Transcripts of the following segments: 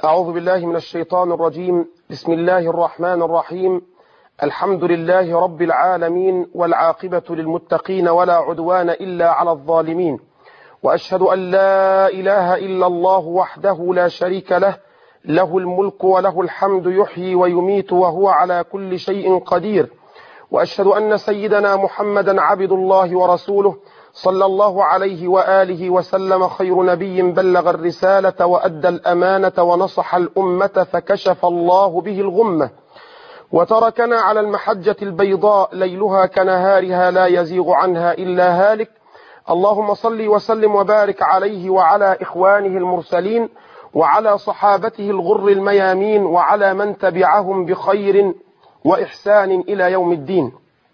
أعوذ بالله من الشيطان الرجيم بسم الله الرحمن الرحيم الحمد لله رب العالمين والعاقبة للمتقين ولا عدوان إلا على الظالمين وأشهد أن لا إله إلا الله وحده لا شريك له له الملك وله الحمد يحيي ويميت وهو على كل شيء قدير وأشهد أن سيدنا محمدا عبد الله ورسوله صلى الله عليه وآله وسلم خير نبي بلغ الرسالة وأدى الأمانة ونصح الأمة فكشف الله به الغمة وتركنا على المحجة البيضاء ليلها كنهارها لا يزيغ عنها إلا هالك اللهم صل وسلم وبارك عليه وعلى إخوانه المرسلين وعلى صحابته الغر الميامين وعلى من تبعهم بخير وإحسان إلى يوم الدين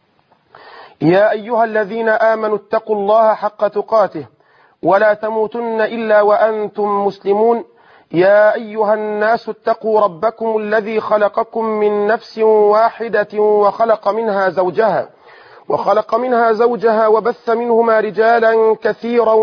يا أيها الذين آمنوا اتقوا الله حق تقاته ولا تموتن إلا وأنتم مسلمون يا أيها الناس اتقوا ربكم الذي خلقكم من نفس واحدة وخلق منها زوجها وخلق منها زوجها وبث منهما رجالا كثيرا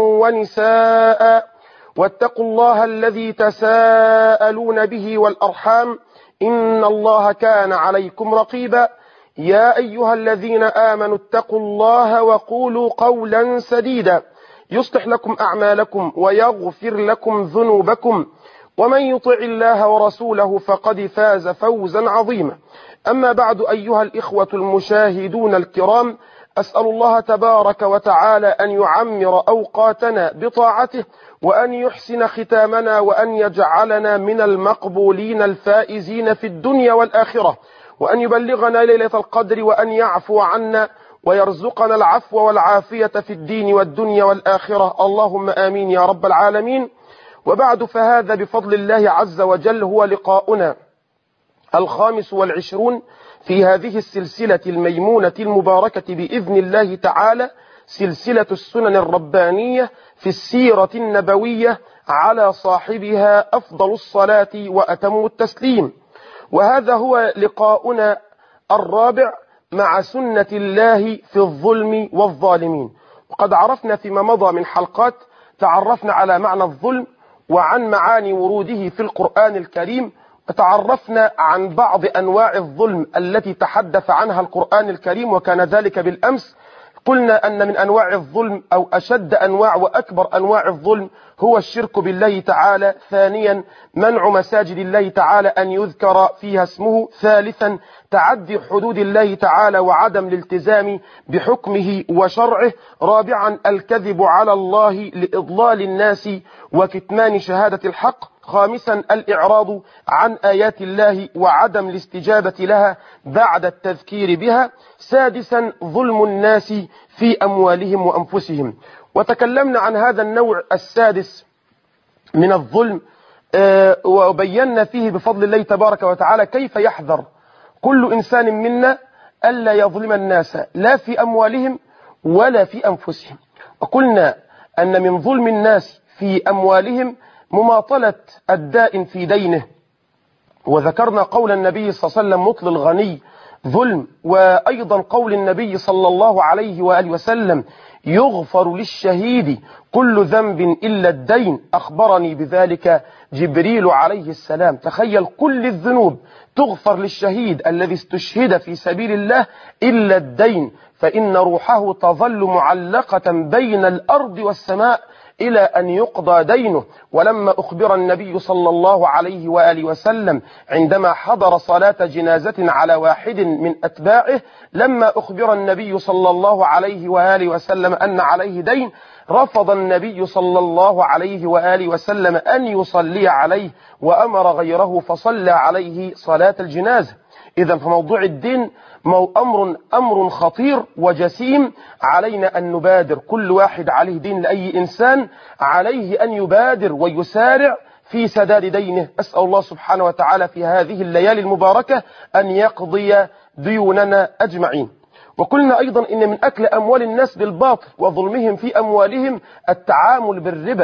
ونساء واتقوا الله الذي تساءلون به والأرحام إن الله كان عليكم رقيبا يا أيها الذين آمنوا اتقوا الله وقولوا قولا سديدا يصلح لكم أعمالكم ويغفر لكم ذنوبكم ومن يطع الله ورسوله فقد فاز فوزا عظيما أما بعد أيها الإخوة المشاهدون الكرام أسأل الله تبارك وتعالى أن يعمر أوقاتنا بطاعته وأن يحسن ختامنا وأن يجعلنا من المقبولين الفائزين في الدنيا والآخرة وأن يبلغنا ليلة القدر وأن يعفو عنا ويرزقنا العفو والعافية في الدين والدنيا والآخرة اللهم آمين يا رب العالمين وبعد فهذا بفضل الله عز وجل هو لقاؤنا الخامس والعشرون في هذه السلسلة الميمونة المباركة بإذن الله تعالى سلسلة السنن الربانية في السيرة النبوية على صاحبها أفضل الصلاة وأتم التسليم وهذا هو لقاؤنا الرابع مع سنة الله في الظلم والظالمين وقد عرفنا فيما مضى من حلقات تعرفنا على معنى الظلم وعن معاني وروده في القرآن الكريم وتعرفنا عن بعض أنواع الظلم التي تحدث عنها القرآن الكريم وكان ذلك بالأمس قلنا أن من أنواع الظلم أو أشد أنواع وأكبر أنواع الظلم هو الشرك بالله تعالى ثانيا منع مساجد الله تعالى أن يذكر فيها اسمه ثالثا تعدي حدود الله تعالى وعدم الالتزام بحكمه وشرعه رابعا الكذب على الله لإضلال الناس وكتمان شهادة الحق خامسا الإعراض عن آيات الله وعدم الاستجابة لها بعد التذكير بها سادسا ظلم الناس في أموالهم وأنفسهم وتكلمنا عن هذا النوع السادس من الظلم وبينا فيه بفضل الله تبارك وتعالى كيف يحذر كل إنسان منا ألا يظلم الناس لا في أموالهم ولا في أنفسهم وقلنا أن من ظلم الناس في أموالهم مماطلة الدائن في دينه وذكرنا قول النبي صلى الله عليه وسلم مطل الغني ظلم وأيضا قول النبي صلى الله عليه وآله وسلم يغفر للشهيد كل ذنب إلا الدين أخبرني بذلك جبريل عليه السلام تخيل كل الذنوب تغفر للشهيد الذي استشهد في سبيل الله إلا الدين فإن روحه تظل معلقة بين الأرض والسماء إلى أن يقضى دينه ولما أخبر النبي صلى الله عليه وآله وسلم عندما حضر صلاة جنازة على واحد من أتباعه لما أخبر النبي صلى الله عليه وآله وسلم أن عليه دين رفض النبي صلى الله عليه وآله وسلم أن يصلي عليه وأمر غيره فصلى عليه صلاة الجنازة إذا فموضوع الدين أمر أمر خطير وجسيم علينا أن نبادر كل واحد عليه دين لأي إنسان عليه أن يبادر ويسارع في سداد دينه أسأل الله سبحانه وتعالى في هذه الليالي المباركة أن يقضي ديوننا أجمعين وقلنا أيضا إن من أكل أموال الناس بالباطل وظلمهم في أموالهم التعامل بالربا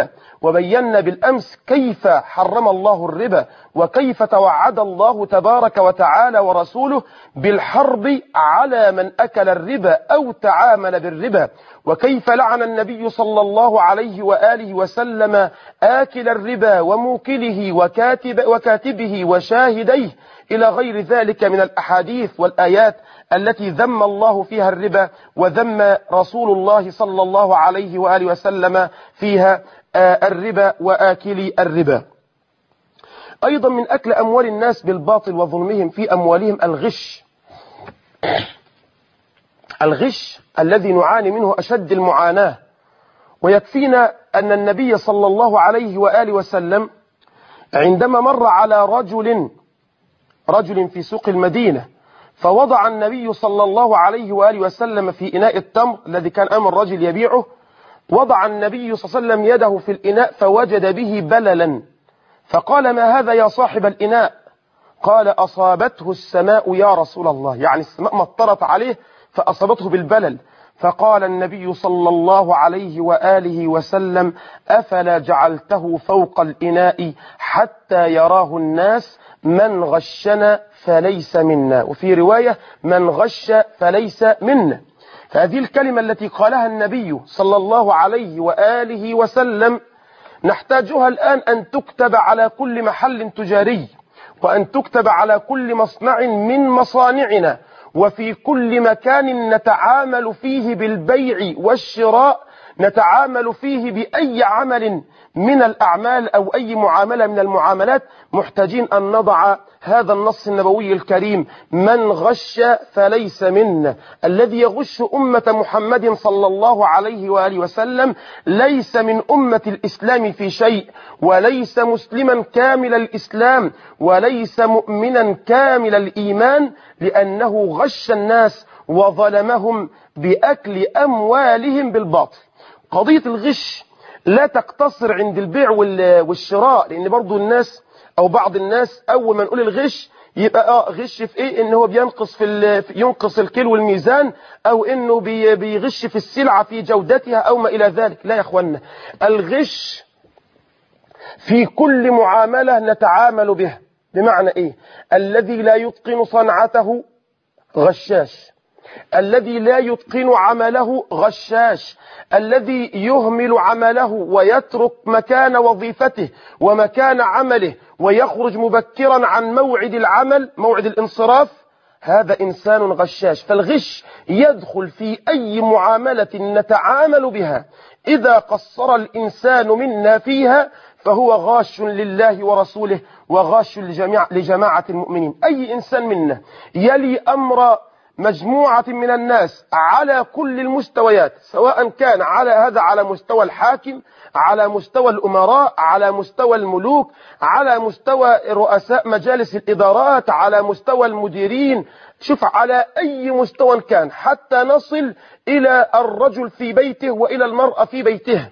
وبينا بالأمس كيف حرم الله الربا وكيف توعد الله تبارك وتعالى ورسوله بالحرب على من أكل الربا أو تعامل بالربا وكيف لعن النبي صلى الله عليه وآله وسلم آكل الربا وموكله وكاتب وكاتبه وشاهديه إلى غير ذلك من الأحاديث والآيات التي ذم الله فيها الربا وذم رسول الله صلى الله عليه وآله وسلم فيها الربا وآكلي الربا أيضا من أكل أموال الناس بالباطل وظلمهم في أموالهم الغش الغش الذي نعاني منه أشد المعاناة ويكفينا أن النبي صلى الله عليه وآله وسلم عندما مر على رجل رجل في سوق المدينة فوضع النبي صلى الله عليه وآله وسلم في إناء التمر الذي كان أمر الرجل يبيعه وضع النبي صلى الله عليه وسلم يده في الإناء فوجد به بللا فقال ما هذا يا صاحب الإناء قال أصابته السماء يا رسول الله يعني السماء مطرت عليه فأصابته بالبلل فقال النبي صلى الله عليه وآله وسلم أفلا جعلته فوق الإناء حتى يراه الناس من غشنا فليس منا وفي رواية من غش فليس منا فهذه الكلمة التي قالها النبي صلى الله عليه وآله وسلم نحتاجها الآن أن تكتب على كل محل تجاري وأن تكتب على كل مصنع من مصانعنا وفي كل مكان نتعامل فيه بالبيع والشراء نتعامل فيه بأي عمل من الأعمال أو أي معاملة من المعاملات محتاجين أن نضع هذا النص النبوي الكريم من غش فليس منا الذي يغش أمة محمد صلى الله عليه وآله وسلم ليس من أمة الإسلام في شيء وليس مسلما كامل الإسلام وليس مؤمنا كامل الإيمان لأنه غش الناس وظلمهم بأكل أموالهم بالباطل قضية الغش لا تقتصر عند البيع والشراء لأن برضو الناس أو بعض الناس أول ما نقول الغش يبقى اه غش في ايه ان هو بينقص في ينقص الكيلو والميزان او انه بي بيغش في السلعة في جودتها او ما الى ذلك لا يا اخوانا الغش في كل معاملة نتعامل بها بمعنى ايه الذي لا يتقن صنعته غشاش الذي لا يتقن عمله غشاش الذي يهمل عمله ويترك مكان وظيفته ومكان عمله ويخرج مبكرا عن موعد العمل موعد الانصراف هذا إنسان غشاش فالغش يدخل في أي معاملة نتعامل بها إذا قصر الإنسان منا فيها فهو غاش لله ورسوله وغاش لجميع لجماعة المؤمنين أي إنسان منا يلي أمر مجموعة من الناس على كل المستويات سواء كان على هذا على مستوى الحاكم على مستوى الأمراء على مستوى الملوك على مستوى رؤساء مجالس الإدارات على مستوى المديرين شوف على أي مستوى كان حتى نصل إلى الرجل في بيته وإلى المرأة في بيتها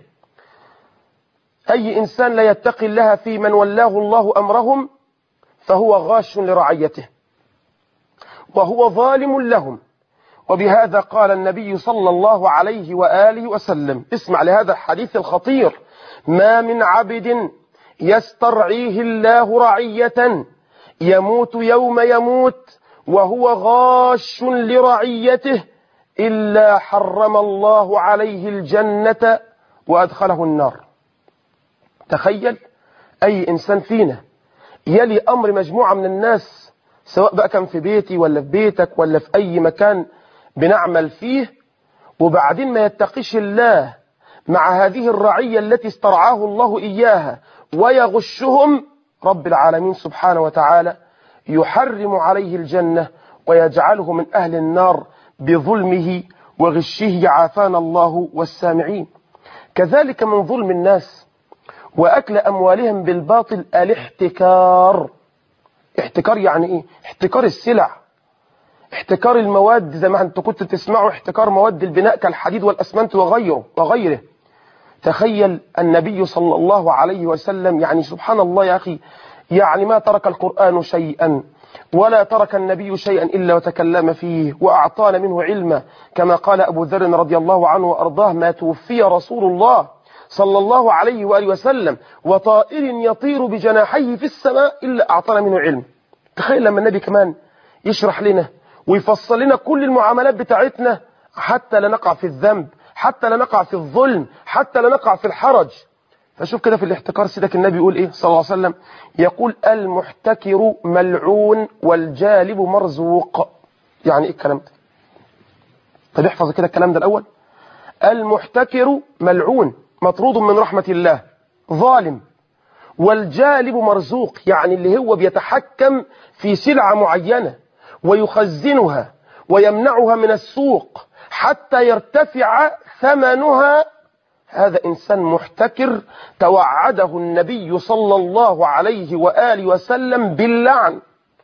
أي إنسان لا يتقي الله في من ولاه الله أمرهم فهو غاش لرعيته وهو ظالم لهم وبهذا قال النبي صلى الله عليه وآله وسلم اسمع لهذا الحديث الخطير ما من عبد يسترعيه الله رعية يموت يوم يموت وهو غاش لرعيته إلا حرم الله عليه الجنة وأدخله النار تخيل أي إنسان فينا يلي أمر مجموعة من الناس سواء بقى كان في بيتي ولا في بيتك ولا في أي مكان بنعمل فيه وبعدين ما يتقيش الله مع هذه الرعية التي استرعاه الله إياها ويغشهم رب العالمين سبحانه وتعالى يحرم عليه الجنة ويجعله من أهل النار بظلمه وغشه عافانا الله والسامعين كذلك من ظلم الناس وأكل أموالهم بالباطل الاحتكار احتكار يعني ايه احتكار السلع احتكار المواد زي ما انت كنت تسمعوا احتكار مواد البناء كالحديد والاسمنت وغيره وغيره تخيل النبي صلى الله عليه وسلم يعني سبحان الله يا اخي يعني ما ترك القرآن شيئا ولا ترك النبي شيئا إلا وتكلم فيه وأعطانا منه علما كما قال أبو ذر رضي الله عنه وأرضاه ما توفي رسول الله صلى الله عليه وآله وسلم وطائر يطير بجناحيه في السماء إلا أعطانا منه علم تخيل لما النبي كمان يشرح لنا ويفصل لنا كل المعاملات بتاعتنا حتى لا نقع في الذنب حتى لا نقع في الظلم حتى لا نقع في الحرج فشوف كده في الاحتكار سيدك النبي يقول ايه صلى الله عليه وسلم يقول المحتكر ملعون والجالب مرزوق يعني ايه الكلام ده طب احفظ كده الكلام ده الاول المحتكر ملعون مطرود من رحمة الله ظالم والجالب مرزوق يعني اللي هو بيتحكم في سلعة معينة ويخزنها ويمنعها من السوق حتى يرتفع ثمنها هذا إنسان محتكر توعده النبي صلى الله عليه وآله وسلم باللعن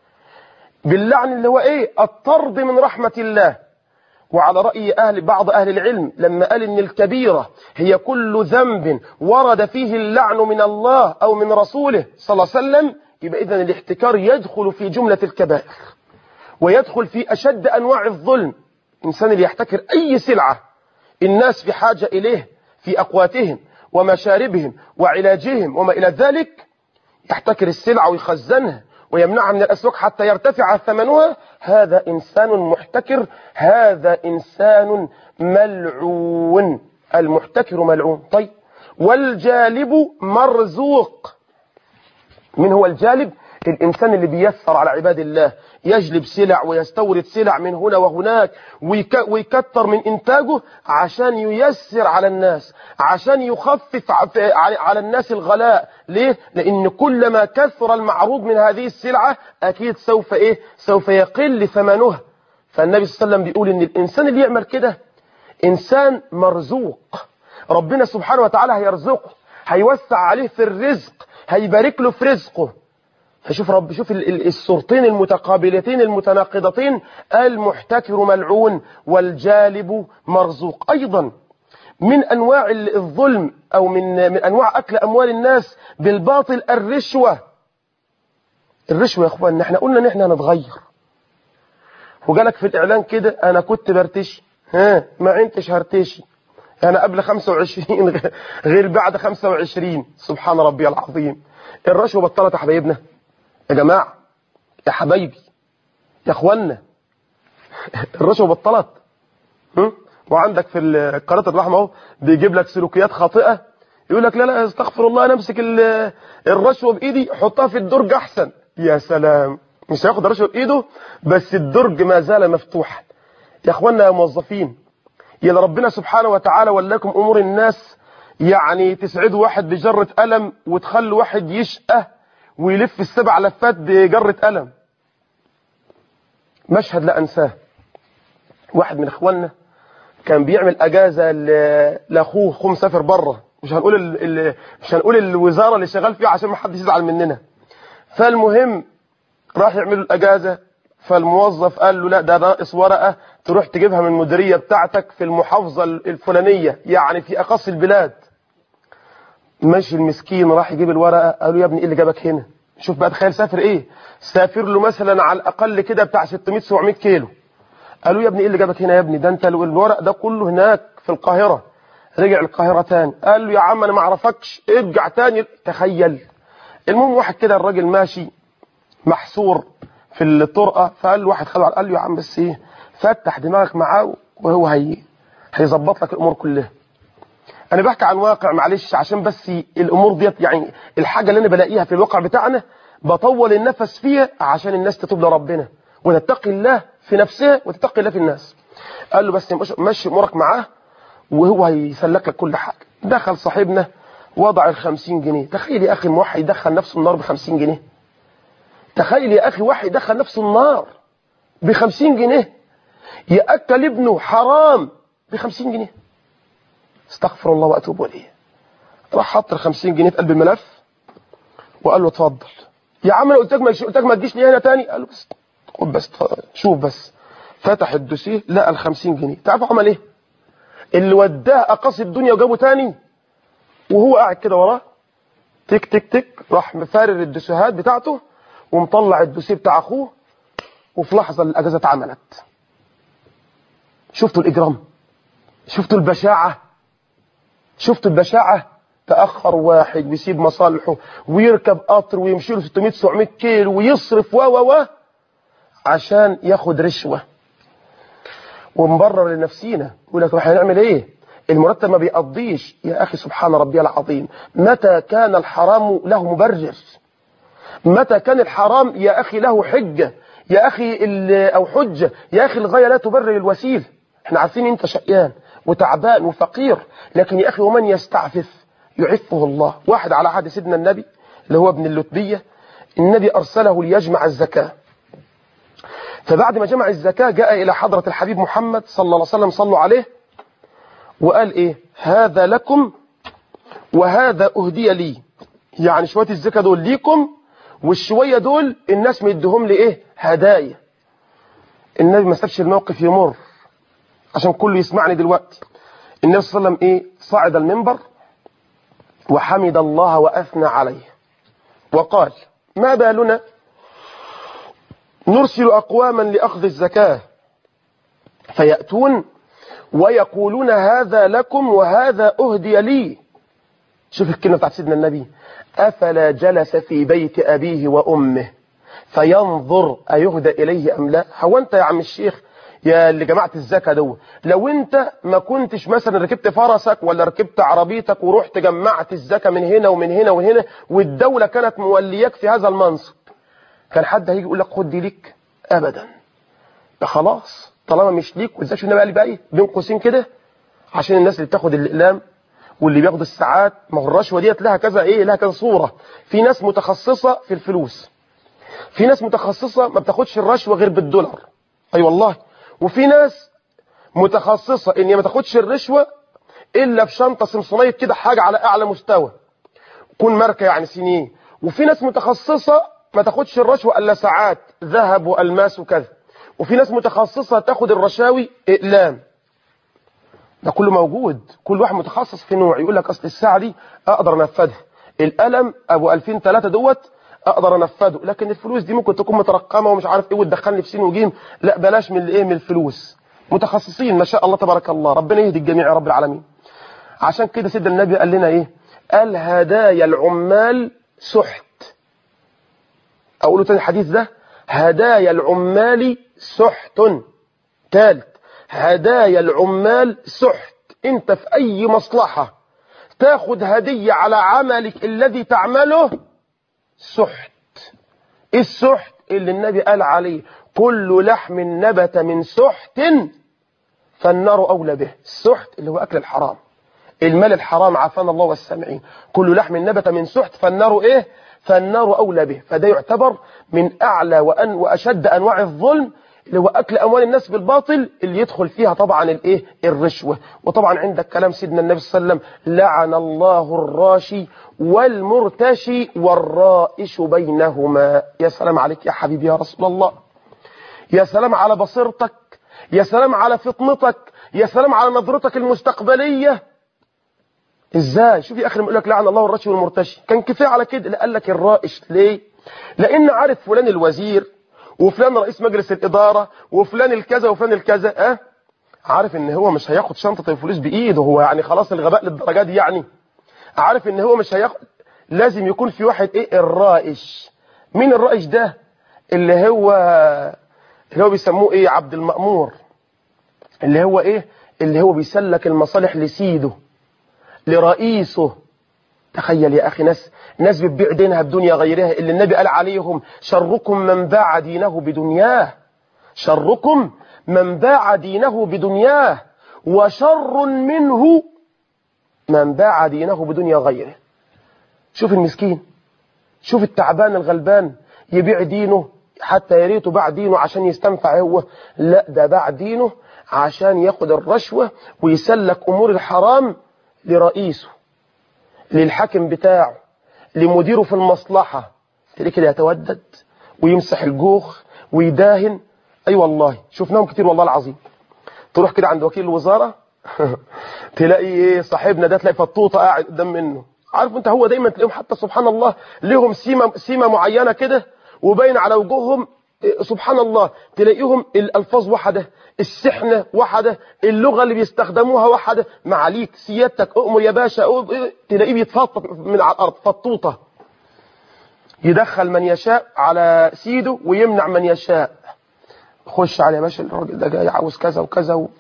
باللعن اللي هو إيه الطرد من رحمة الله وعلى رأي أهل بعض أهل العلم لما قال إن الكبيرة هي كل ذنب ورد فيه اللعن من الله أو من رسوله صلى الله عليه وسلم يبقى إذن الاحتكار يدخل في جملة الكبائر ويدخل في أشد أنواع الظلم إنسان اللي يحتكر أي سلعة الناس بحاجة إليه في أقواتهم ومشاربهم وعلاجهم وما إلى ذلك يحتكر السلعة ويخزنها ويمنعها من الأسواق حتى يرتفع ثمنها هذا إنسان محتكر هذا إنسان ملعون المحتكر ملعون طيب والجالب مرزوق من هو الجالب الإنسان اللي بيسر على عباد الله يجلب سلع ويستورد سلع من هنا وهناك ويكتر من إنتاجه عشان ييسر على الناس عشان يخفف على الناس الغلاء ليه؟ لأن كلما كثر المعروض من هذه السلعة أكيد سوف إيه؟ سوف يقل ثمنها فالنبي صلى الله عليه وسلم بيقول إن الإنسان اللي يعمل كده إنسان مرزوق ربنا سبحانه وتعالى هيرزقه هيوسع عليه في الرزق هيبارك له في رزقه فشوف رب شوف الصورتين المتقابلتين المتناقضتين المحتكر ملعون والجالب مرزوق أيضا من أنواع الظلم أو من, من أنواع أكل أموال الناس بالباطل الرشوة الرشوة يا أخوان احنا قلنا ان احنا هنتغير وجالك في الإعلان كده أنا كنت برتشي ها ما انتش هرتشي أنا قبل 25 غير بعد 25 سبحان ربي العظيم الرشوة بطلت يا حبايبنا يا جماعة يا حبايبي يا اخوانا الرشوة بطلت وعندك في قناة الرحمة اهو بيجيب لك سلوكيات خاطئة يقول لك لا لا استغفر الله انا امسك الرشوة بايدي حطها في الدرج احسن يا سلام مش هياخد الرشوة بايده بس الدرج ما زال مفتوحا يا اخوانا يا موظفين يا ربنا سبحانه وتعالى ولاكم امور الناس يعني تسعدوا واحد بجرة قلم وتخلوا واحد يشقى ويلف السبع لفات بجرة قلم مشهد لا أنساه واحد من إخواننا كان بيعمل أجازة لأخوه أخوه مسافر بره مش هنقول ال ال مش هنقول الوزارة اللي شغال فيها عشان ما حدش يزعل مننا فالمهم راح يعملوا الأجازة فالموظف قال له لا ده ناقص ورقة تروح تجيبها من المديرية بتاعتك في المحافظة الفلانية يعني في أقصى البلاد ماشي المسكين راح يجيب الورقة قالوا يا ابني ايه اللي جابك هنا شوف بقى تخيل سافر ايه سافر له مثلا على الاقل كده بتاع 600 700 كيلو قالوا يا ابني ايه اللي جابك هنا يا ابني ده انت الورق ده كله هناك في القاهرة رجع القاهرة تاني قال له يا عم انا ما اعرفكش ارجع تاني تخيل المهم واحد كده الراجل ماشي محصور في الطرقة فقال له واحد خده قال له يا عم بس ايه فتح دماغك معاه وهو هي هيظبط لك الامور كلها انا بحكي عن واقع معلش عشان بس الامور ديت يعني الحاجه اللي انا بلاقيها في الواقع بتاعنا بطول النفس فيها عشان الناس تتوب لربنا وتتقي الله في نفسها وتتقي الله في الناس قال له بس مشي امورك معاه وهو هيسلك لك كل حاجه دخل صاحبنا وضع ال 50 جنيه تخيل يا اخي واحد يدخل نفسه النار ب 50 جنيه تخيل يا اخي واحد يدخل نفسه النار ب 50 جنيه ياكل ابنه حرام ب 50 جنيه استغفر الله واتوب اليه راح حط ال 50 جنيه في قلب الملف وقال له اتفضل يا عم انا قلت لك ما قلت لك ما تجيش لي هنا تاني قال له بس خد بس شوف بس فتح الدوسيه لقى ال 50 جنيه تعرف عمل ايه اللي وداه اقاصي الدنيا وجابه تاني وهو قاعد كده وراه تك تك تك راح مفارر الدوسيهات بتاعته ومطلع الدوسيه بتاع اخوه وفي لحظه الاجازه اتعملت شفتوا الاجرام شفتوا البشاعه شفتوا البشاعة تأخر واحد ويسيب مصالحه ويركب قطر ويمشي له 600 700 كيلو ويصرف و و و عشان ياخد رشوة ومبرر لنفسينا يقول لك احنا هنعمل ايه المرتب ما بيقضيش يا اخي سبحان ربي العظيم متى كان الحرام له مبرر متى كان الحرام يا اخي له حجة يا اخي او حجة يا اخي الغاية لا تبرر الوسيله احنا عارفين انت شقيان وتعبان وفقير لكن يا اخي ومن يستعفف يعفه الله واحد على عهد سيدنا النبي اللي هو ابن اللتبية النبي ارسله ليجمع الزكاة فبعد ما جمع الزكاة جاء الى حضرة الحبيب محمد صلى الله عليه وسلم صلوا عليه وقال ايه هذا لكم وهذا اهدي لي يعني شوية الزكاة دول ليكم والشوية دول الناس مدهم لي ايه هدايا النبي ما سابش الموقف يمر عشان كله يسمعني دلوقتي النبي صلى الله عليه وسلم ايه صعد المنبر وحمد الله واثنى عليه وقال ما بالنا نرسل اقواما لاخذ الزكاه فياتون ويقولون هذا لكم وهذا اهدي لي شوف الكلمه بتاعت سيدنا النبي افلا جلس في بيت ابيه وامه فينظر ايهدى اليه ام لا هو انت يا عم الشيخ يا اللي جمعت الزكاة دو لو انت ما كنتش مثلا ركبت فرسك ولا ركبت عربيتك ورحت جمعت الزكاة من هنا ومن هنا ومن هنا والدولة كانت مولياك في هذا المنصب كان حد هيجي يقول لك خد دي ليك ابدا ده خلاص طالما مش ليك وازاي شفنا بقى لي بقى ايه بين قوسين كده عشان الناس اللي بتاخد الاقلام واللي بياخد الساعات ما هو الرشوه ديت لها كذا ايه لها كذا صوره في ناس متخصصه في الفلوس في ناس متخصصه ما بتاخدش الرشوه غير بالدولار اي أيوة والله وفي ناس متخصصة ان ما تاخدش الرشوة الا في شنطة سمسونية كده حاجة على اعلى مستوى كون ماركة يعني سنين وفي ناس متخصصة ما تاخدش الرشوة الا ساعات ذهب والماس وكذا وفي ناس متخصصة تاخد الرشاوي اقلام ده كله موجود كل واحد متخصص في نوع يقول لك اصل الساعة دي اقدر انفذها القلم ابو 2000 3 دوت اقدر انفذه لكن الفلوس دي ممكن تكون مترقمه ومش عارف ايه وتدخلني في سين وجيم لا بلاش من الايه من الفلوس متخصصين ما شاء الله تبارك الله ربنا يهدي الجميع يا رب العالمين عشان كده سيدنا النبي قال لنا ايه قال هدايا العمال سحت اقوله تاني الحديث ده هدايا العمال سحت ثالث هدايا العمال سحت انت في اي مصلحه تاخد هديه على عملك الذي تعمله سحت ايه السحت اللي النبي قال عليه كل لحم نبت من سحت فالنار اولى به السحت اللي هو اكل الحرام المال الحرام عافانا الله والسامعين كل لحم نبت من سحت فالنار ايه فالنار اولى به فده يعتبر من اعلى وأن واشد انواع الظلم اللي هو اكل اموال الناس بالباطل اللي يدخل فيها طبعا الايه الرشوه وطبعا عندك كلام سيدنا النبي صلى الله عليه وسلم لعن الله الراشي والمرتشي والرائش بينهما يا سلام عليك يا حبيبي يا رسول الله يا سلام على بصيرتك يا سلام على فطنتك يا سلام على نظرتك المستقبليه ازاي شوف يا اخي يقول لك لعن الله الراشي والمرتشي كان كفايه على كده لا قال لك الرائش ليه لان عارف فلان الوزير وفلان رئيس مجلس الإدارة وفلان الكذا وفلان الكذا أه؟ عارف ان هو مش هياخد شنطة الفلوس بإيده هو يعني خلاص الغباء للدرجة دي يعني عارف ان هو مش هياخد لازم يكون في واحد ايه الرائش مين الرائش ده اللي هو اللي هو بيسموه ايه عبد المأمور اللي هو ايه اللي هو بيسلك المصالح لسيده لرئيسه تخيل يا أخي ناس ناس بتبيع دينها بدنيا غيرها اللي النبي قال عليهم شركم من باع دينه بدنياه شركم من باع دينه بدنياه وشر منه من باع دينه بدنيا غيره شوف المسكين شوف التعبان الغلبان يبيع دينه حتى يريته باع دينه عشان يستنفع هو لا ده باع دينه عشان ياخد الرشوة ويسلك أمور الحرام لرئيسه للحاكم بتاعه لمديره في المصلحة تلاقيه كده يتودد ويمسح الجوخ ويداهن اي أيوة والله شفناهم كتير والله العظيم تروح كده عند وكيل الوزارة تلاقي ايه صاحبنا ده تلاقي فطوطة قاعد قدام منه عارف انت هو دايما تلاقيهم حتى سبحان الله ليهم سيمة, سيمة معينة كده وباين على وجوههم سبحان الله تلاقيهم الألفاظ وحدة السحنة وحدة اللغة اللي بيستخدموها وحدة معاليك سيادتك أؤمر يا باشا تلاقيه بيتفطط من على الأرض فطوطة يدخل من يشاء على سيده ويمنع من يشاء خش على يا باشا الراجل ده جاي عاوز كذا وكذا و...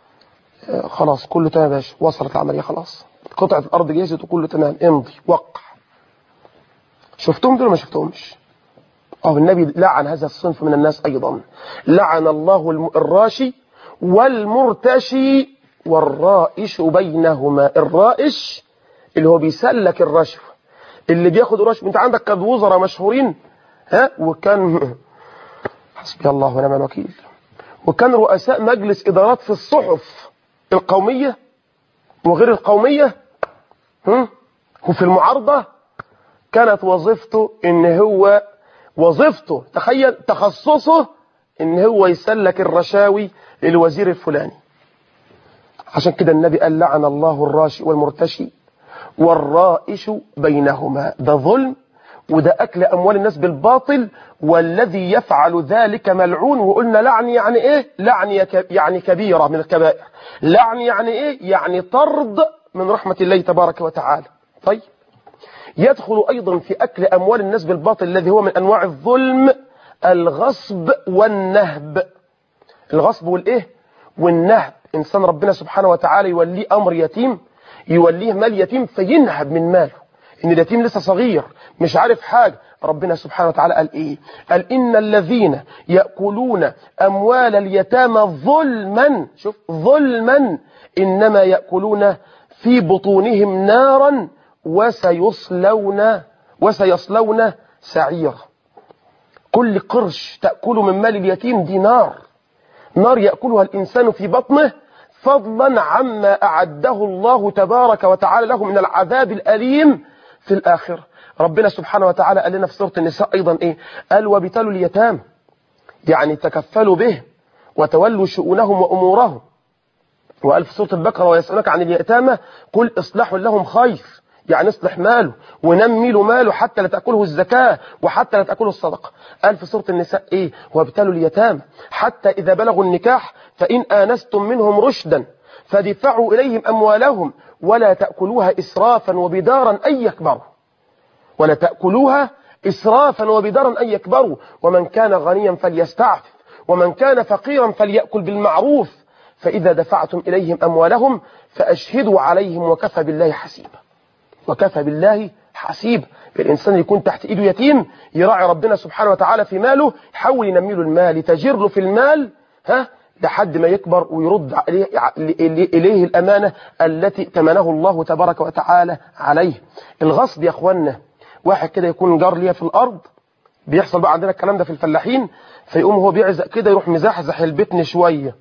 خلاص كله تمام يا باشا وصلت العملية خلاص قطعة الأرض جهزت وكله تمام امضي وقع شفتهم دول ما شفتهمش أو النبي لعن هذا الصنف من الناس أيضا لعن الله الراشي والمرتشي والرائش بينهما الرائش اللي هو بيسلك الرشوة اللي بياخد رشوة انت عندك كان وزراء مشهورين ها وكان حسبي الله ونعم الوكيل وكان رؤساء مجلس إدارات في الصحف القومية وغير القومية هم؟ وفي المعارضة كانت وظيفته ان هو وظيفته تخيل تخصصه ان هو يسلك الرشاوي للوزير الفلاني عشان كده النبي قال لعن الله الراشي والمرتشي والرائش بينهما ده ظلم وده أكل أموال الناس بالباطل والذي يفعل ذلك ملعون وقلنا لعن يعني إيه لعن يعني كبيرة من الكبائر لعن يعني إيه يعني طرد من رحمة الله تبارك وتعالى طيب يدخل أيضا في أكل أموال الناس بالباطل الذي هو من أنواع الظلم الغصب والنهب الغصب والإيه والنهب إنسان ربنا سبحانه وتعالى يوليه أمر يتيم يوليه مال يتيم فينهب من ماله إن اليتيم لسه صغير مش عارف حاجة ربنا سبحانه وتعالى قال إيه قال إن الذين يأكلون أموال اليتامى ظلما شوف ظلما إنما يأكلون في بطونهم نارا وسيصلون وسيصلون سعيرا كل قرش تأكل من مال اليتيم دي نار نار يأكلها الإنسان في بطنه فضلا عما أعده الله تبارك وتعالى له من العذاب الأليم في الآخرة ربنا سبحانه وتعالى قال لنا في سورة النساء أيضا إيه قال وبتلوا اليتام يعني تكفلوا به وتولوا شؤونهم وأمورهم وقال في سورة البقرة ويسألونك عن اليتامى قل إصلاح لهم خير يعني اصلح ماله ونمي له ماله حتى لا تأكله الزكاة وحتى لا تأكله الصدقة قال في سورة النساء إيه وابتلوا اليتامى حتى إذا بلغوا النكاح فإن آنستم منهم رشدا فدفعوا إليهم أموالهم ولا تأكلوها إسرافا وبدارا أن يكبروا ولا تأكلوها إسرافا وبدارا أن يكبروا ومن كان غنيا فليستعفف ومن كان فقيرا فليأكل بالمعروف فإذا دفعتم إليهم أموالهم فأشهدوا عليهم وكفى بالله حسيبا وكفى بالله حسيب الإنسان يكون تحت إيده يتيم يراعي ربنا سبحانه وتعالى في ماله يحاول ينمي له المال يتجر له في المال ها لحد ما يكبر ويرد عليه إليه الأمانة التي تمنه الله تبارك وتعالى عليه الغصب يا أخوانا واحد كده يكون جار ليا في الأرض بيحصل بقى عندنا الكلام ده في الفلاحين فيقوم هو بيعزق كده يروح مزحزح البتن شوية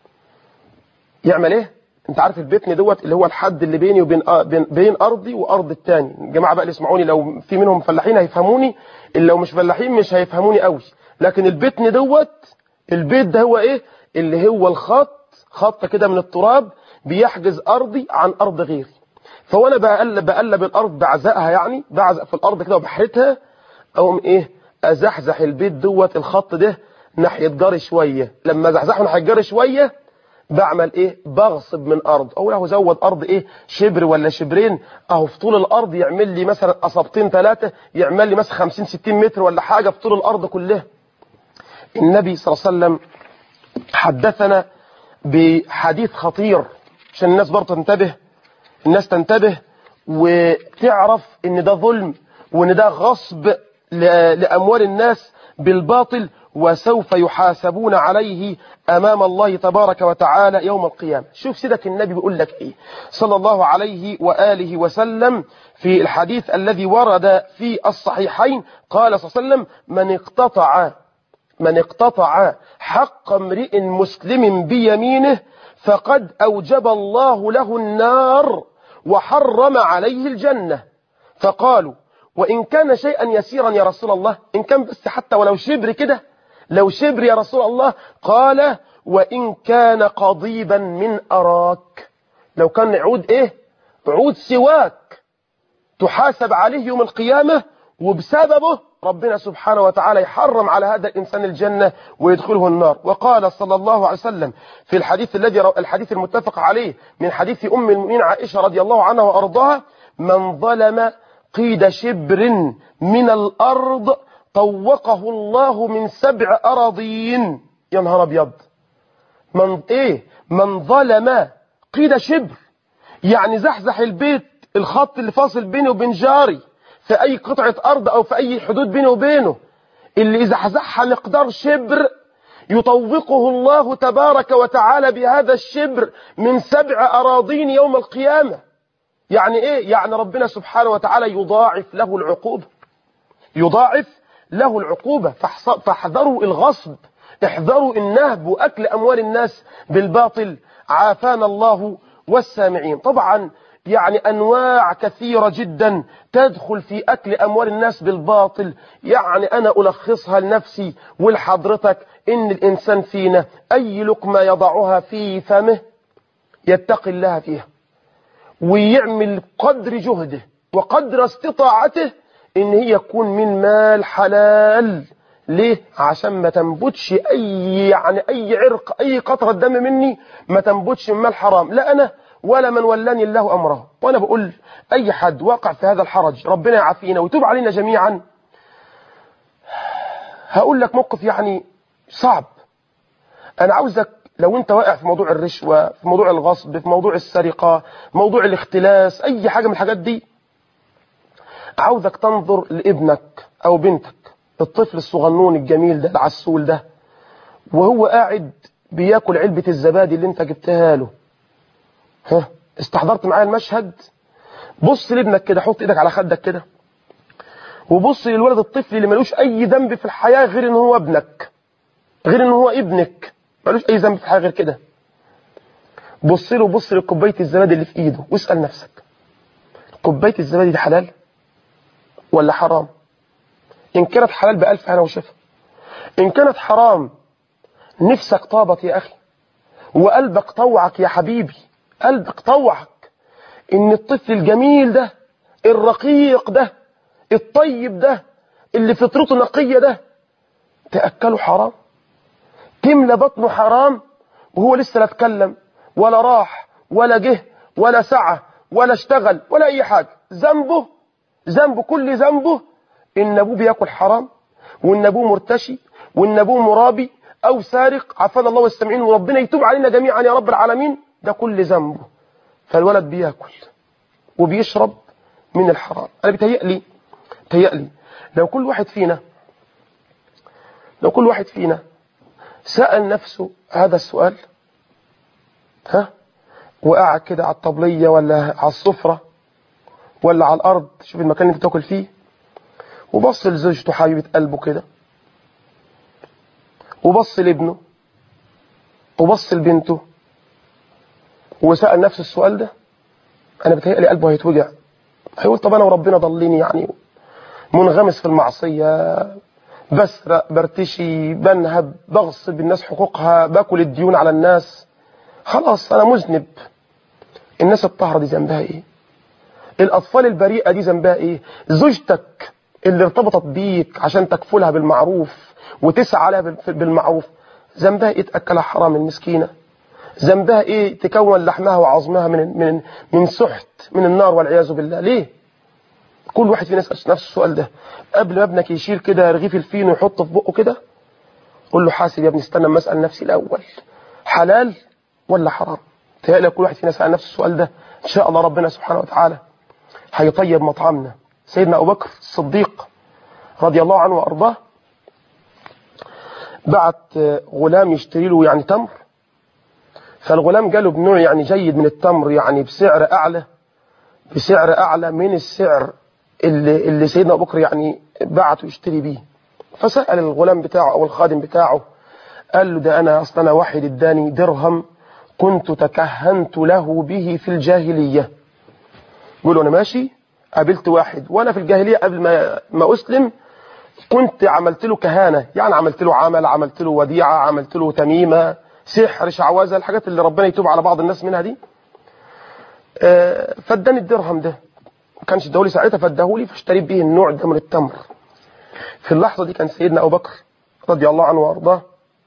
يعمل ايه انت عارف البتن دوت اللي هو الحد اللي بيني وبين بين, بين ارضي وارض التاني الجماعه بقى اللي يسمعوني لو في منهم فلاحين هيفهموني اللي لو مش فلاحين مش هيفهموني قوي لكن البتن دوت البيت ده هو ايه اللي هو الخط خط كده من التراب بيحجز ارضي عن ارض غيري فوانا بقلب بقلب الارض بعزقها يعني بعزق في الارض كده وبحرتها اقوم ايه ازحزح البيت دوت الخط ده ناحيه جاري شويه لما ازحزحه ناحيه جاري شويه بعمل ايه بغصب من ارض او له زود ارض ايه شبر ولا شبرين اهو في طول الارض يعمل لي مثلا قصبتين ثلاثه يعمل لي مثلا 50 60 متر ولا حاجه في طول الارض كلها النبي صلى الله عليه وسلم حدثنا بحديث خطير عشان الناس برضه تنتبه الناس تنتبه وتعرف ان ده ظلم وان ده غصب لاموال الناس بالباطل وسوف يحاسبون عليه أمام الله تبارك وتعالى يوم القيامة شوف سيدك النبي بيقول لك إيه صلى الله عليه وآله وسلم في الحديث الذي ورد في الصحيحين قال صلى الله عليه وسلم من اقتطع من اقتطع حق امرئ مسلم بيمينه فقد أوجب الله له النار وحرم عليه الجنة فقالوا وإن كان شيئا يسيرا يا رسول الله إن كان بس حتى ولو شبر كده لو شبر يا رسول الله قال وإن كان قضيبا من أراك لو كان عود إيه عود سواك تحاسب عليه يوم القيامة وبسببه ربنا سبحانه وتعالى يحرم على هذا الإنسان الجنة ويدخله النار وقال صلى الله عليه وسلم في الحديث الذي الحديث المتفق عليه من حديث أم المؤمنين عائشة رضي الله عنها وأرضاها من ظلم قيد شبر من الأرض طوقه الله من سبع أراضين يا نهار أبيض من إيه من ظلم قيد شبر يعني زحزح البيت الخط اللي فاصل بيني وبين جاري في أي قطعة أرض أو في أي حدود بيني وبينه اللي إذا حزحها مقدار شبر يطوقه الله تبارك وتعالى بهذا الشبر من سبع أراضين يوم القيامة يعني إيه؟ يعني ربنا سبحانه وتعالى يضاعف له العقوبة يضاعف له العقوبة فاحذروا الغصب احذروا النهب وأكل أموال الناس بالباطل عافانا الله والسامعين طبعا يعني أنواع كثيرة جدا تدخل في أكل أموال الناس بالباطل يعني أنا ألخصها لنفسي ولحضرتك إن الإنسان فينا أي لقمة يضعها في فمه يتقي الله فيها ويعمل قدر جهده وقدر استطاعته إن هي يكون من مال حلال ليه؟ عشان ما تنبتش أي يعني أي عرق أي قطرة دم مني ما تنبتش من مال حرام لا أنا ولا من ولاني الله أمره وأنا بقول أي حد واقع في هذا الحرج ربنا يعافينا ويتوب علينا جميعا هقول لك موقف يعني صعب أنا عاوزك لو أنت واقع في موضوع الرشوة في موضوع الغصب في موضوع السرقة موضوع الاختلاس أي حاجة من الحاجات دي عاوزك تنظر لابنك أو بنتك الطفل الصغنون الجميل ده العسول ده وهو قاعد بياكل علبة الزبادي اللي انت جبتها له ها استحضرت معايا المشهد بص لابنك كده حط ايدك على خدك كده وبص للولد الطفل اللي ملوش اي ذنب في الحياة غير ان هو ابنك غير ان هو ابنك ملوش اي ذنب في الحياة غير كده بص له بص لكوباية الزبادي اللي في ايده واسأل نفسك كوباية الزبادي دي حلال ولا حرام إن كانت حلال بألف هنا وشفا إن كانت حرام نفسك طابت يا أخي وقلبك طوعك يا حبيبي قلبك طوعك إن الطفل الجميل ده الرقيق ده الطيب ده اللي فطرته نقية ده تأكله حرام تملى بطنه حرام وهو لسه لا اتكلم ولا راح ولا جه ولا سعى ولا اشتغل ولا أي حاجة ذنبه ذنبه كل ذنبه إن أبوه بياكل حرام وإن أبوه مرتشي وإن أبوه مرابي أو سارق عافانا الله والسامعين وربنا يتوب علينا جميعا يا رب العالمين ده كل ذنبه فالولد بياكل وبيشرب من الحرام أنا بتهيألي بتهيألي لو كل واحد فينا لو كل واحد فينا سأل نفسه هذا السؤال ها وقاعد كده على الطبلية ولا على السفرة ولا على الأرض شوف المكان اللي بتاكل فيه وبص لزوجته حبيبة قلبه كده وبص لابنه وبص لبنته وسأل نفس السؤال ده أنا بتهيألي قلبه هيتوجع هيقول طب أنا وربنا ضليني يعني منغمس في المعصية بسرق برتشي بنهب بغصب الناس حقوقها باكل الديون على الناس خلاص أنا مذنب الناس الطاهرة دي ذنبها إيه الأطفال البريئة دي ذنبها إيه زوجتك اللي ارتبطت بيك عشان تكفلها بالمعروف وتسعى عليها بالمعروف ذنبها ايه تاكلها حرام المسكينه ذنبها ايه تكون لحمها وعظمها من من من سحت من النار والعياذ بالله ليه كل واحد فينا يسال نفس السؤال ده قبل ما ابنك يشيل كده رغيف الفين ويحطه في بقه كده قول له حاسب يا ابني استنى اما اسال نفسي الاول حلال ولا حرام تهيألي كل واحد فينا سال نفس السؤال ده ان شاء الله ربنا سبحانه وتعالى هيطيب مطعمنا سيدنا أبو بكر الصديق رضي الله عنه وأرضاه بعت غلام يشتري له يعني تمر فالغلام جاله بنوع يعني جيد من التمر يعني بسعر أعلى بسعر أعلى من السعر اللي, اللي سيدنا أبو بكر يعني بعته يشتري بيه فسأل الغلام بتاعه أو الخادم بتاعه قال له ده أنا أصلا واحد اداني درهم كنت تكهنت له به في الجاهلية يقول له أنا ماشي قابلت واحد وانا في الجاهليه قبل ما ما اسلم كنت عملت له كهانه يعني عملت له عمل عملت له وديعه عملت له تميمه سحر شعوذه الحاجات اللي ربنا يتوب على بعض الناس منها دي فاداني الدرهم ده ما كانش اداهولي ساعتها فاداهولي فاشتريت بيه النوع ده من التمر في اللحظة دي كان سيدنا أبو بكر رضي الله عنه وأرضاه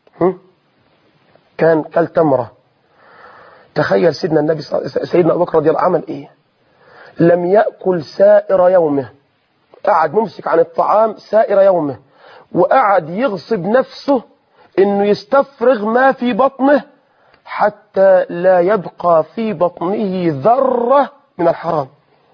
كان كالتمرة تخيل سيدنا النبي سيدنا أبو بكر رضي الله عمل إيه لم يأكل سائر يومه قعد ممسك عن الطعام سائر يومه وقعد يغصب نفسه انه يستفرغ ما في بطنه حتى لا يبقى في بطنه ذرة من الحرام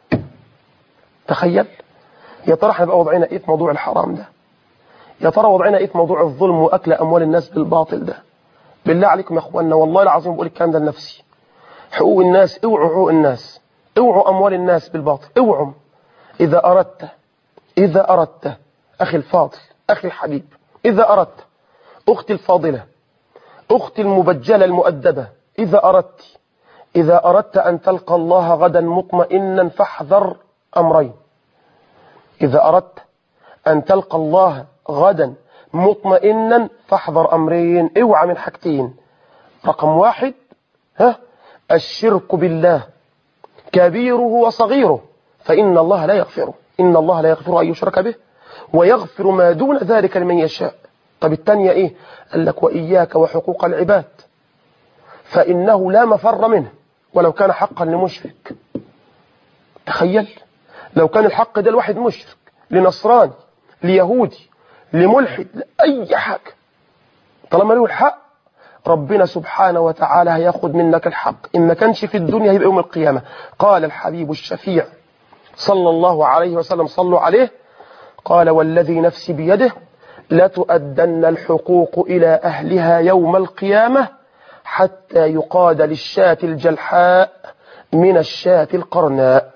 تخيل يا ترى احنا بقى وضعنا ايه في موضوع الحرام ده يا ترى وضعنا ايه في موضوع الظلم واكل اموال الناس بالباطل ده بالله عليكم يا اخوانا والله العظيم بقول الكلام ده لنفسي حقوق الناس اوعوا حقوق الناس اوعوا اموال الناس بالباطل اوعوا اذا اردت اذا اردت اخي الفاضل اخي الحبيب اذا اردت اختي الفاضله اختي المبجله المؤدبه اذا اردت اذا اردت ان تلقى الله غدا مطمئنا فاحذر امرين اذا اردت ان تلقى الله غدا مطمئنا فاحذر امرين اوعى من حاجتين رقم واحد ها الشرك بالله كبيره وصغيره فإن الله لا يغفره إن الله لا يغفر أن يشرك به ويغفر ما دون ذلك لمن يشاء طب الثانية إيه قال لك وإياك وحقوق العباد فإنه لا مفر منه ولو كان حقا لمشرك تخيل لو كان الحق ده الواحد مشرك لنصراني ليهودي لملحد لأي حاجة طالما له الحق ربنا سبحانه وتعالى هياخد منك الحق إن ما كانش في الدنيا هيبقى يوم القيامة قال الحبيب الشفيع صلى الله عليه وسلم صلوا عليه قال والذي نفسي بيده لتؤدن الحقوق إلى أهلها يوم القيامة حتى يقاد للشاة الجلحاء من الشاة القرناء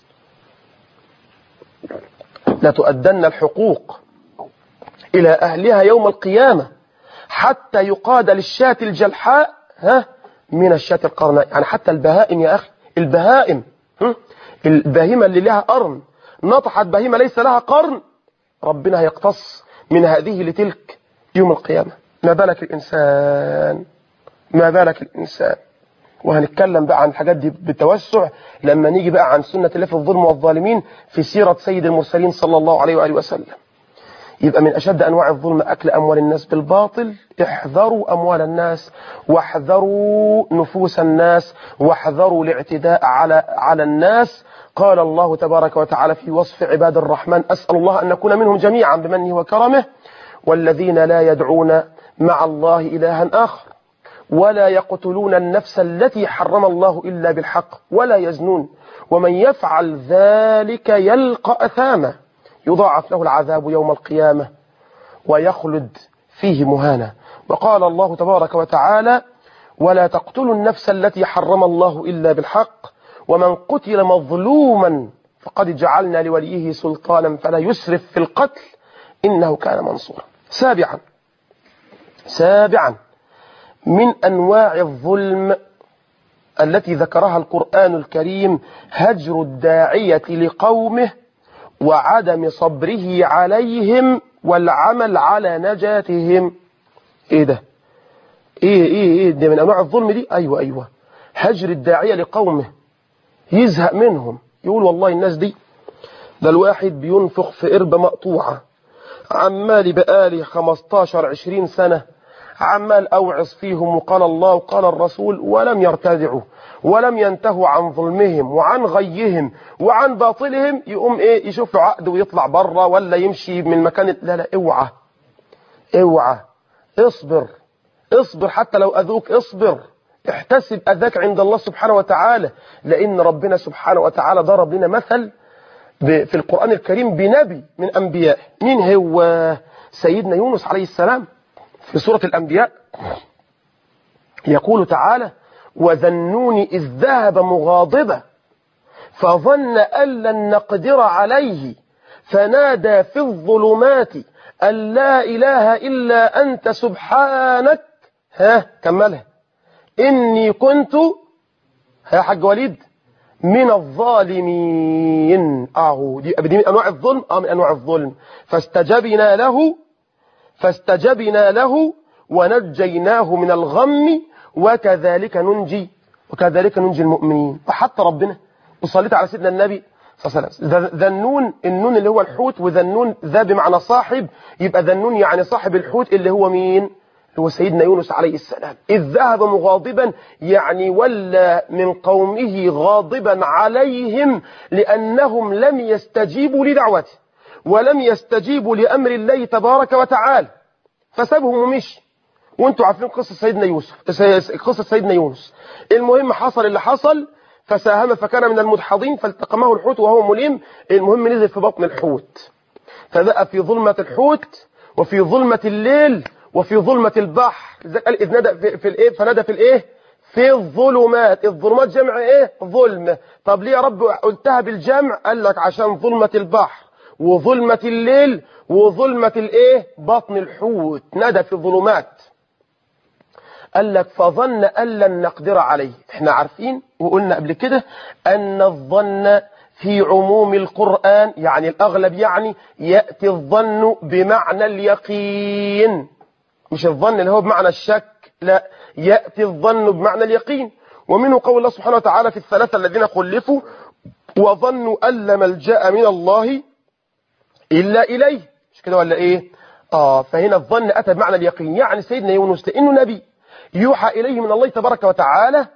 لتؤدن الحقوق إلى أهلها يوم القيامة حتى يقاد للشاة الجلحاء ها من الشاة القرناء يعني حتى البهائم يا أخي البهائم البهيمة اللي لها قرن نطحت بهيمة ليس لها قرن ربنا هيقتص من هذه لتلك يوم القيامة ما بالك الإنسان ما بالك الإنسان وهنتكلم بقى عن الحاجات دي بالتوسع لما نيجي بقى عن سنة الله في الظلم والظالمين في سيرة سيد المرسلين صلى الله عليه وآله وسلم يبقى من أشد أنواع الظلم أكل أموال الناس بالباطل احذروا أموال الناس واحذروا نفوس الناس واحذروا الاعتداء على على الناس قال الله تبارك وتعالى في وصف عباد الرحمن أسأل الله أن نكون منهم جميعا بمنه وكرمه والذين لا يدعون مع الله إلها آخر ولا يقتلون النفس التي حرم الله إلا بالحق ولا يزنون ومن يفعل ذلك يلقى أثاما يضاعف له العذاب يوم القيامة ويخلد فيه مهانا وقال الله تبارك وتعالى ولا تقتلوا النفس التي حرم الله إلا بالحق ومن قتل مظلوما فقد جعلنا لوليه سلطانا فلا يسرف في القتل إنه كان منصورا سابعا سابعا من أنواع الظلم التي ذكرها القرآن الكريم هجر الداعية لقومه وعدم صبره عليهم والعمل على نجاتهم ايه ده ايه ايه ايه ده من انواع الظلم دي ايوه ايوه هجر الداعية لقومه يزهق منهم يقول والله الناس دي ده الواحد بينفخ في قربة مقطوعة عمال بقالي 15 20 سنة عمال أوعظ فيهم وقال الله وقال الرسول ولم يرتدعوا ولم ينتهوا عن ظلمهم وعن غيهم وعن باطلهم يقوم ايه يشوف له عقد ويطلع بره ولا يمشي من مكان لا لا اوعى اوعى اصبر اصبر حتى لو اذوك اصبر احتسب اذاك عند الله سبحانه وتعالى لان ربنا سبحانه وتعالى ضرب لنا مثل في القرآن الكريم بنبي من انبيائه مين هو سيدنا يونس عليه السلام في سورة الأنبياء يقول تعالى وذنون إذ ذهب مغاضبا فظن أن لن نقدر عليه فنادى في الظلمات أن لا إله إلا أنت سبحانك ها كملها إني كنت يا حاج وليد من الظالمين أهو دي دي من أنواع الظلم آه من أنواع الظلم فاستجبنا له فاستجبنا له ونجيناه من الغم وكذلك ننجي وكذلك ننجي المؤمنين وحتى ربنا وصليت على سيدنا النبي صلى الله عليه وسلم ذنون النون اللي هو الحوت وذنون ذا بمعنى صاحب يبقى ذنون يعني صاحب الحوت اللي هو مين هو سيدنا يونس عليه السلام إذ ذهب مغاضبا يعني ولى من قومه غاضبا عليهم لأنهم لم يستجيبوا لدعوته ولم يستجيبوا لأمر الله تبارك وتعالى فسابهم ومشي وانتوا عارفين قصة سيدنا يوسف قصة سيدنا يونس المهم حصل اللي حصل فساهم فكان من المدحضين فالتقمه الحوت وهو مليم المهم نزل في بطن الحوت فبقى في ظلمة الحوت وفي ظلمة الليل وفي ظلمة البحر قال إذ ندى في, في الإيه فنادى في الإيه في الظلمات الظلمات جمع إيه ظلمة طب ليه يا رب قلتها بالجمع قال لك عشان ظلمة البحر وظلمة الليل وظلمة الإيه بطن الحوت ندى في الظلمات قال لك فظن أن لن نقدر عليه احنا عارفين وقلنا قبل كده أن الظن في عموم القرآن يعني الأغلب يعني يأتي الظن بمعنى اليقين مش الظن اللي هو بمعنى الشك لا يأتي الظن بمعنى اليقين ومنه قول الله سبحانه وتعالى في الثلاثة الذين خلفوا وظنوا أن لا ملجأ من الله إلا إليه مش كده ولا إيه آه فهنا الظن أتى بمعنى اليقين يعني سيدنا يونس لأنه نبي يوحى إليه من الله تبارك وتعالى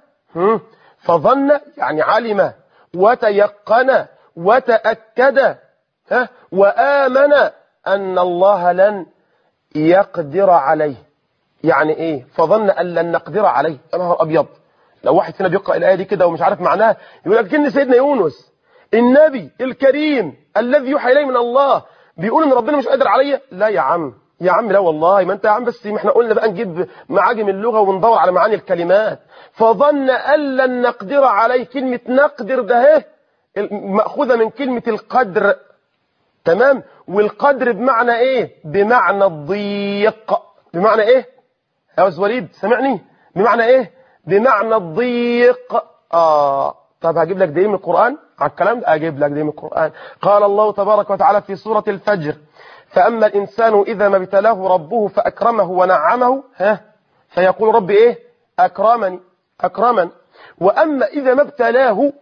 فظن يعني علم وتيقن وتأكد ها وآمن أن الله لن يقدر عليه يعني ايه فظن ان لن نقدر عليه يا نهار ابيض لو واحد فينا بيقرا الايه دي كده ومش عارف معناها يقول لك كن سيدنا يونس النبي الكريم الذي يوحى اليه من الله بيقول ان ربنا مش قادر عليا لا يا عم يا عم لا والله ما انت يا عم بس ما احنا قلنا بقى نجيب معاجم اللغه وندور على معاني الكلمات فظن ان لن نقدر عليه كلمه نقدر ده اهي ماخوذه من كلمه القدر تمام والقدر بمعنى ايه بمعنى الضيق بمعنى ايه يا استاذ وليد سمعني بمعنى ايه بمعنى الضيق اه طب هجيب لك دليل من القران على الكلام ده اجيب لك دليل من القران قال الله تبارك وتعالى في سوره الفجر فاما الانسان اذا ما ابتلاه ربه فاكرمه ونعمه ها فيقول ربي ايه اكرمني اكرمن واما اذا ما ابتلاه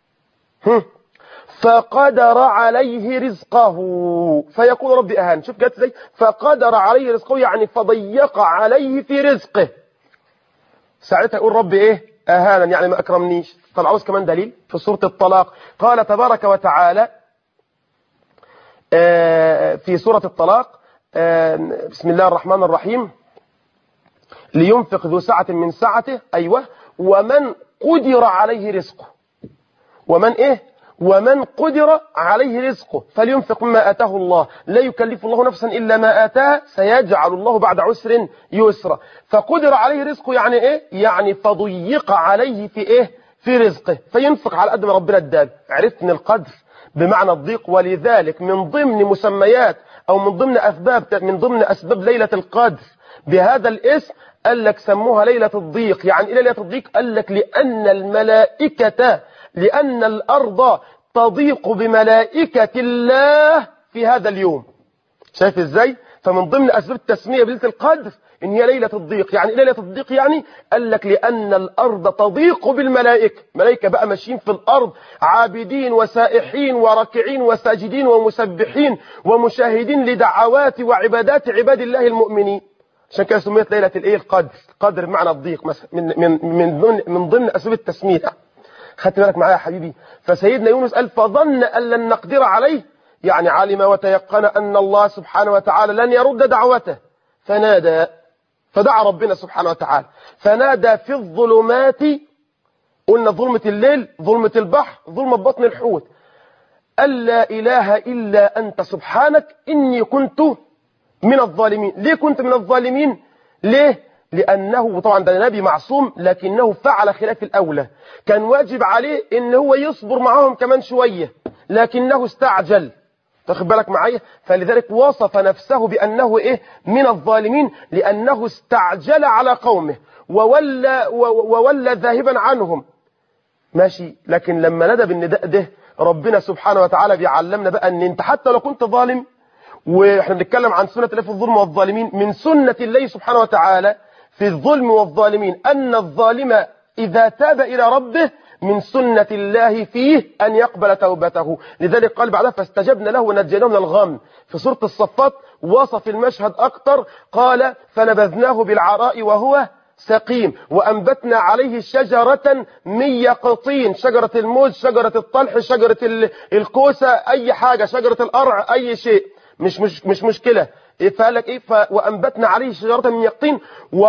فقدر عليه رزقه فيقول ربي أهان شوف جت ازاي فقدر عليه رزقه يعني فضيق عليه في رزقه ساعتها يقول ربي ايه أهانا يعني ما أكرمنيش طب عاوز كمان دليل في سورة الطلاق قال تبارك وتعالى في سورة الطلاق بسم الله الرحمن الرحيم لينفق ذو سعة من سعته أيوة ومن قدر عليه رزقه ومن ايه ومن قدر عليه رزقه فلينفق مما آتاه الله لا يكلف الله نفسا إلا ما آتاها سيجعل الله بعد عسر يسرا فقدر عليه رزقه يعني إيه يعني فضيق عليه في إيه في رزقه فينفق على قد ما ربنا اداه عرفت ان القدر بمعنى الضيق ولذلك من ضمن مسميات أو من ضمن أسباب من ضمن أسباب ليلة القدر بهذا الاسم قال لك سموها ليلة الضيق يعني إيه ليلة الضيق قال لك لأن الملائكة لأن الأرض تضيق بملائكة الله في هذا اليوم شايف ازاي فمن ضمن أسباب التسمية بليلة القدر إن هي ليلة الضيق يعني إيه ليلة الضيق يعني قال لك لأن الأرض تضيق بالملائكة ملائكة بقى ماشيين في الأرض عابدين وسائحين وركعين وساجدين ومسبحين ومشاهدين لدعوات وعبادات عباد الله المؤمنين عشان كده سميت ليلة الايه القدر قدر بمعنى الضيق مثلا من من من ضمن من ضمن اسباب التسميه خدت بالك معايا يا حبيبي فسيدنا يونس قال فظن ان لن نقدر عليه يعني علم وتيقن ان الله سبحانه وتعالى لن يرد دعوته فنادى فدعا ربنا سبحانه وتعالى فنادى في الظلمات قلنا ظلمة الليل ظلمة البحر ظلمة بطن الحوت ألا إله إلا أنت سبحانك إني كنت من الظالمين ليه كنت من الظالمين ليه لأنه طبعا ده نبي معصوم لكنه فعل خلاف الأولى كان واجب عليه ان هو يصبر معهم كمان شوية لكنه استعجل تاخد بالك معايا فلذلك وصف نفسه بأنه إيه من الظالمين لأنه استعجل على قومه وولى, وولى ذاهبا عنهم ماشي لكن لما ندى بالنداء ده ربنا سبحانه وتعالى بيعلمنا بقى ان انت حتى لو كنت ظالم واحنا بنتكلم عن سنة الله في الظلم والظالمين من سنة الله سبحانه وتعالى في الظلم والظالمين أن الظالم إذا تاب إلى ربه من سنة الله فيه أن يقبل توبته لذلك قال بعدها فاستجبنا له ونجيناه من الغم في سورة الصفات وصف المشهد أكتر قال فنبذناه بالعراء وهو سقيم وأنبتنا عليه شجرة من يقطين شجرة الموز شجرة الطلح شجرة الكوسة أي حاجة شجرة القرع أي شيء مش مش مش مشكلة فقال لك ايه ف... وانبتنا عليه شجره من يقطين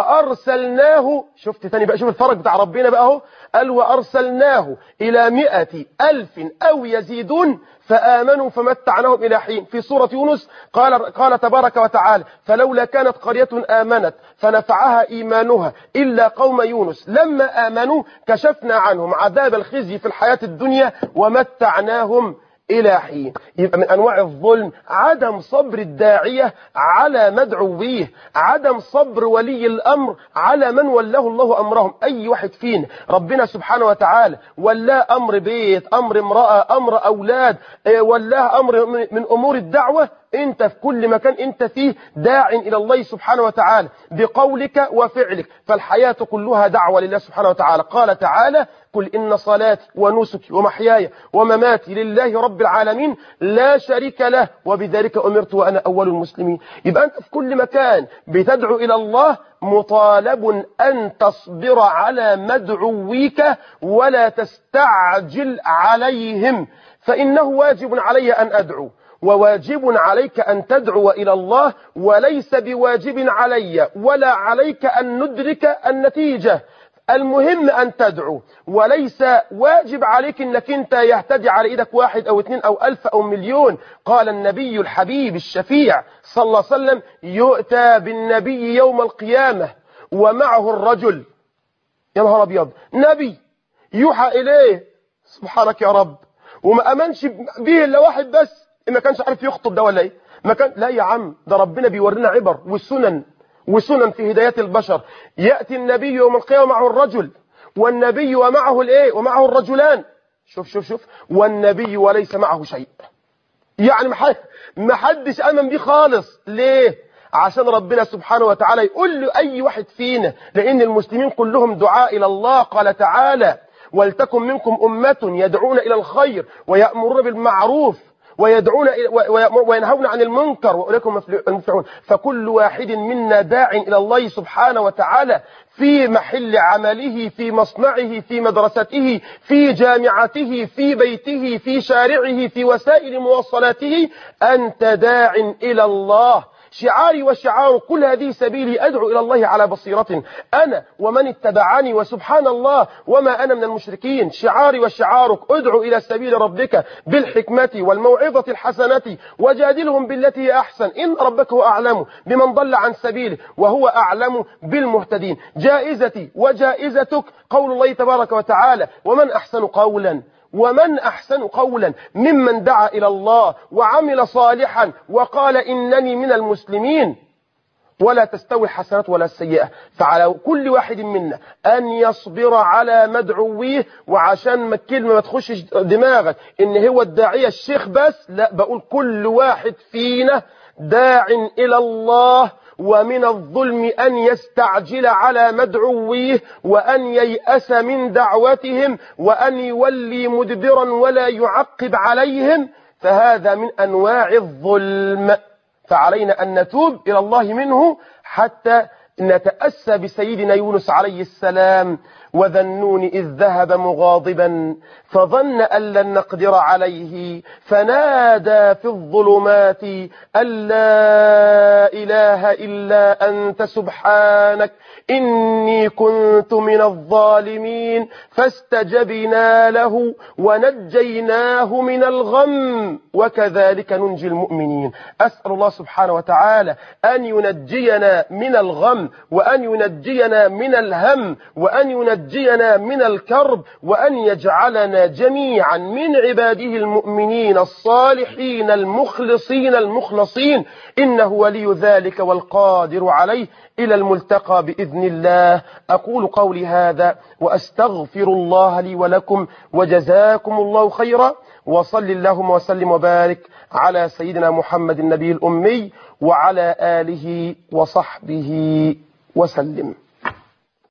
وارسلناه شفت تاني بقى شوف الفرج بتاع ربنا بقى اهو قال وارسلناه الى مئة الف او يزيدون فامنوا فمتعناهم الى حين في سوره يونس قال قال تبارك وتعالى فلولا كانت قريه امنت فنفعها ايمانها الا قوم يونس لما امنوا كشفنا عنهم عذاب الخزي في الحياه الدنيا ومتعناهم إلى حين يبقى من أنواع الظلم عدم صبر الداعية على مدعويه عدم صبر ولي الأمر على من ولاه الله أمرهم أي واحد فينا ربنا سبحانه وتعالى ولاه أمر بيت أمر امرأة أمر أولاد ولاه أمر من أمور الدعوة انت في كل مكان انت فيه داع الى الله سبحانه وتعالى بقولك وفعلك فالحياة كلها دعوة لله سبحانه وتعالى قال تعالى قل إن صلاتي ونسكي ومحياي ومماتي لله رب العالمين لا شريك له وبذلك أمرت وأنا أول المسلمين يبقى أنت في كل مكان بتدعو إلى الله مطالب أن تصبر على مدعويك ولا تستعجل عليهم فإنه واجب علي أن أدعو وواجب عليك أن تدعو إلى الله وليس بواجب علي ولا عليك أن ندرك النتيجة المهم أن تدعو وليس واجب عليك أنك أنت يهتدي على إيدك واحد أو اثنين أو ألف أو مليون قال النبي الحبيب الشفيع صلى الله عليه وسلم يؤتى بالنبي يوم القيامة ومعه الرجل يا نهار أبيض نبي يوحى إليه سبحانك يا رب وما أمنش به إلا واحد بس ما كانش عارف يخطب ده ولا إيه ما كان لا يا عم ده ربنا بيورينا عبر والسنن وسنن في هداية البشر يأتي النبي يوم القيامة معه الرجل والنبي ومعه الايه ومعه الرجلان شوف شوف شوف والنبي وليس معه شيء يعني ما حدش امن بيه خالص ليه عشان ربنا سبحانه وتعالى يقول له اي واحد فينا لان المسلمين كلهم دعاء الى الله قال تعالى ولتكن منكم امه يدعون الى الخير ويامرون بالمعروف ويدعون وينهون عن المنكر وأولئك المفلحون فكل واحد منا داع إلى الله سبحانه وتعالى في محل عمله في مصنعه في مدرسته في جامعته في بيته في شارعه في وسائل مواصلاته أنت داع إلى الله شعاري وشعار كل هذه سبيلي أدعو إلى الله على بصيرة أنا ومن اتبعني وسبحان الله وما أنا من المشركين شعاري وشعارك ادعو إلى سبيل ربك بالحكمة والموعظة الحسنة وجادلهم بالتي هي أحسن إن ربك هو أعلم بمن ضل عن سبيله وهو أعلم بالمهتدين جائزتي وجائزتك قول الله تبارك وتعالى ومن أحسن قولا ومن أحسن قولا ممن دعا إلى الله وعمل صالحا وقال إنني من المسلمين ولا تستوي الحسنات ولا السيئة فعلى كل واحد منا أن يصبر على مدعويه وعشان ما الكلمة ما تخشش دماغك إن هو الداعية الشيخ بس لا بقول كل واحد فينا داع إلى الله ومن الظلم أن يستعجل على مدعويه وأن ييأس من دعوتهم وأن يولي مدبرا ولا يعقب عليهم فهذا من أنواع الظلم فعلينا أن نتوب إلى الله منه حتى نتأسى بسيدنا يونس عليه السلام وذنون إذ ذهب مغاضبا فظن أن لن نقدر عليه فنادى في الظلمات أن لا إله إلا أنت سبحانك إني كنت من الظالمين فاستجبنا له ونجيناه من الغم وكذلك ننجي المؤمنين أسأل الله سبحانه وتعالى أن ينجينا من الغم وأن ينجينا من الهم وأن ينجينا من الكرب وأن يجعلنا جميعا من عباده المؤمنين الصالحين المخلصين المخلصين إنه ولي ذلك والقادر عليه إلى الملتقى بإذن الله أقول قولي هذا وأستغفر الله لي ولكم وجزاكم الله خيرا وصل اللهم وسلم وبارك على سيدنا محمد النبي الأمي وعلى آله وصحبه وسلم